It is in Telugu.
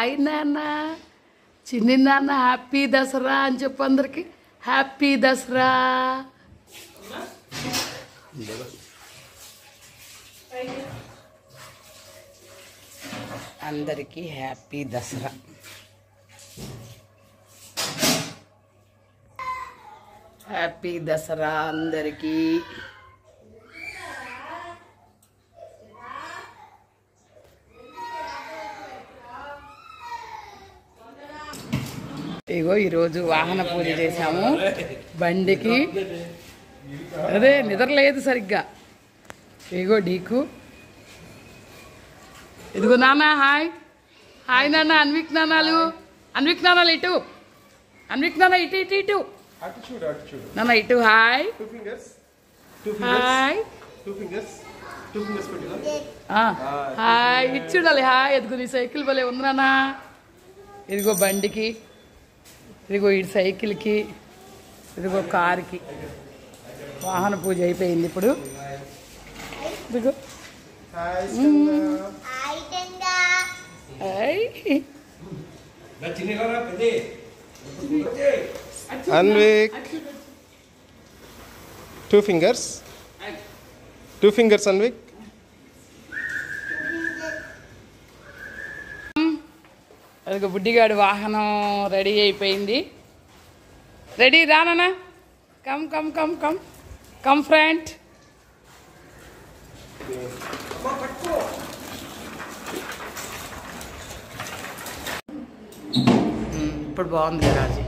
హాయ్ నాన్న చిన్ని నాన్న హ్యాపీ దసరా అని చెప్పు అందరికి హ్యాపీ దసరా అందరికీ హ్యాపీ దసరా హ్యాపీ దసరా అందరికీ ఇగో ఈరోజు వాహన పూజ చేశాము బండికి అదే నిద్ర లేదు సరిగ్గా ఇగో డీకు ఇదిగో నాన్న హాయ్ హాయ్ నాన్న అన్విక్ నాన్నాలు అన్విక్ నాన్నాలు ఇటు అన్విక్ నాన్న ఇటు ఇటు ఇటు అటు చూడు అటు చూడు నాన్న ఇటు hi two fingers two fingers hi two fingers two fingers పెట్టుగా ఆ, హాయ్ ఇటు చూడాలి హాయ్ ఎదుగు నీ సైకిల్ భలే ఉంది నాన్న ఇదిగో బండికి ఇదిగో ఈ సైకిల్కి ఇదిగో కారుకి వాహన పూజ అయిపోయింది ఇప్పుడు ఇదిగో hi hi Anvik two fingers two fingers Anvik అదిగో బుడ్డిగాడు వాహనం రెడీ అయిపోయింది రెడీ రానా come come come come come friend ఇప్పుడు బాగుంది రాజు